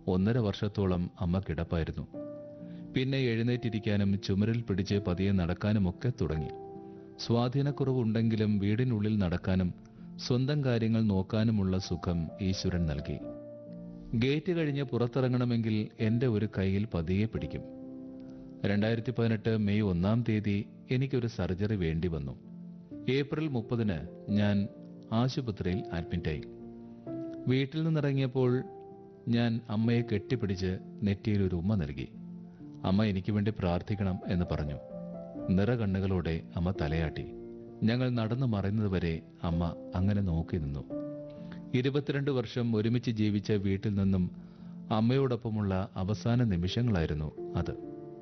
ഒന്നര വർഷത്തോളം അമ്മ കിടപ്പായിരുന്നു പിന്നെ എഴുന്നേറ്റിരിക്കാനും ചുമരിൽ പിടിച്ച് പതിയെ നടക്കാനുമൊക്കെ തുടങ്ങി സ്വാധീനക്കുറവുണ്ടെങ്കിലും വീടിനുള്ളിൽ നടക്കാനും സ്വന്തം കാര്യങ്ങൾ നോക്കാനുമുള്ള സുഖം ഈശ്വരൻ നൽകി ഗേറ്റ് കഴിഞ്ഞ് പുറത്തിറങ്ങണമെങ്കിൽ എന്റെ ഒരു കൈയിൽ പതിയെ പിടിക്കും രണ്ടായിരത്തി പതിനെട്ട് മെയ് ഒന്നാം തീയതി എനിക്കൊരു സർജറി വേണ്ടി വന്നു ഏപ്രിൽ മുപ്പതിന് ഞാൻ ആശുപത്രിയിൽ അഡ്മിറ്റായി വീട്ടിൽ നിന്നിറങ്ങിയപ്പോൾ ഞാൻ അമ്മയെ കെട്ടിപ്പിടിച്ച് നെറ്റിയിൽ ഒരു ഉമ്മ നൽകി അമ്മ എനിക്ക് വേണ്ടി പ്രാർത്ഥിക്കണം എന്ന് പറഞ്ഞു നിറകണ്ണുകളോടെ അമ്മ തലയാട്ടി ഞങ്ങൾ നടന്നു മറയുന്നതുവരെ അമ്മ അങ്ങനെ നോക്കി നിന്നു ഇരുപത്തിരണ്ട് വർഷം ഒരുമിച്ച് ജീവിച്ച വീട്ടിൽ നിന്നും അമ്മയോടൊപ്പമുള്ള അവസാന നിമിഷങ്ങളായിരുന്നു അത്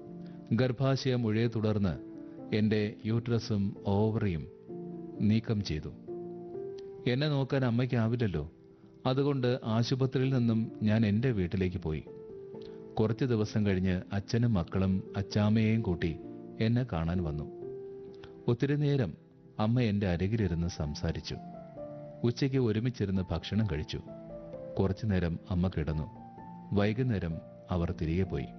ഗർഭാശയ മുഴയെ തുടർന്ന് എന്റെ യൂട്രസും ഓവറിയും നീക്കം ചെയ്തു എന്നെ നോക്കാൻ അമ്മയ്ക്കാവില്ലല്ലോ അതുകൊണ്ട് ആശുപത്രിയിൽ നിന്നും ഞാൻ എന്റെ വീട്ടിലേക്ക് പോയി കുറച്ച് ദിവസം കഴിഞ്ഞ് അച്ഛനും മക്കളും അച്ചാമ്മയെയും കൂട്ടി എന്നെ കാണാൻ വന്നു ഒത്തിരി നേരം അമ്മ എന്റെ അരികിലിരുന്ന് സംസാരിച്ചു ഉച്ചയ്ക്ക് ഒരുമിച്ചിരുന്ന് ഭക്ഷണം കഴിച്ചു കുറച്ചു നേരം അമ്മ കിടന്നു വൈകുന്നേരം അവർ തിരികെ പോയി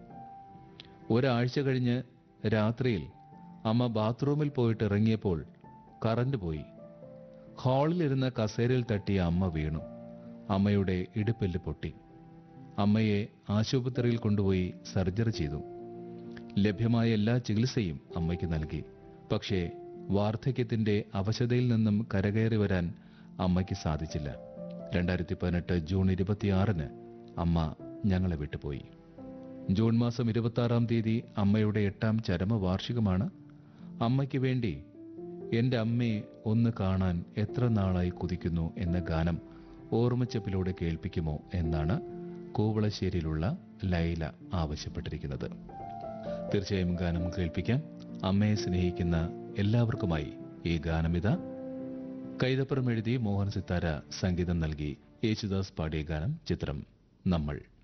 ഒരാഴ്ച കഴിഞ്ഞ് രാത്രിയിൽ അമ്മ ബാത്റൂമിൽ പോയിട്ട് ഇറങ്ങിയപ്പോൾ കറണ്ട് പോയി ഹാളിലിരുന്ന കസേരയിൽ തട്ടിയ അമ്മ വീണു അമ്മയുടെ ഇടുപ്പെല്ല് പൊട്ടി അമ്മയെ ആശുപത്രിയിൽ കൊണ്ടുപോയി സർജറി ചെയ്തു ലഭ്യമായ എല്ലാ ചികിത്സയും അമ്മയ്ക്ക് നൽകി പക്ഷേ വാർദ്ധക്യത്തിന്റെ അവശതയിൽ നിന്നും കരകയറി വരാൻ അമ്മയ്ക്ക് സാധിച്ചില്ല രണ്ടായിരത്തി പതിനെട്ട് ജൂൺ ഇരുപത്തിയാറിന് അമ്മ ഞങ്ങളെ വിട്ടുപോയി ജൂൺ മാസം ഇരുപത്തി ആറാം തീയതി അമ്മയുടെ എട്ടാം ചരമവാർഷികമാണ് അമ്മയ്ക്ക് വേണ്ടി എന്റെ അമ്മയെ ഒന്ന് കാണാൻ എത്ര നാളായി കുതിക്കുന്നു എന്ന ഗാനം ഓർമ്മച്ചപ്പിലൂടെ കേൾപ്പിക്കുമോ എന്നാണ് കൂവളശ്ശേരിയിലുള്ള ലൈല ആവശ്യപ്പെട്ടിരിക്കുന്നത് തീർച്ചയായും ഗാനം കേൾപ്പിക്കാം അമ്മയെ സ്നേഹിക്കുന്ന എല്ലാവർക്കുമായി ഈ ഗാനമിത കൈതപ്പുറം എഴുതി മോഹൻ സിത്താര സംഗീതം നൽകി യേശുദാസ് പാടിയ ഗാനം ചിത്രം നമ്മൾ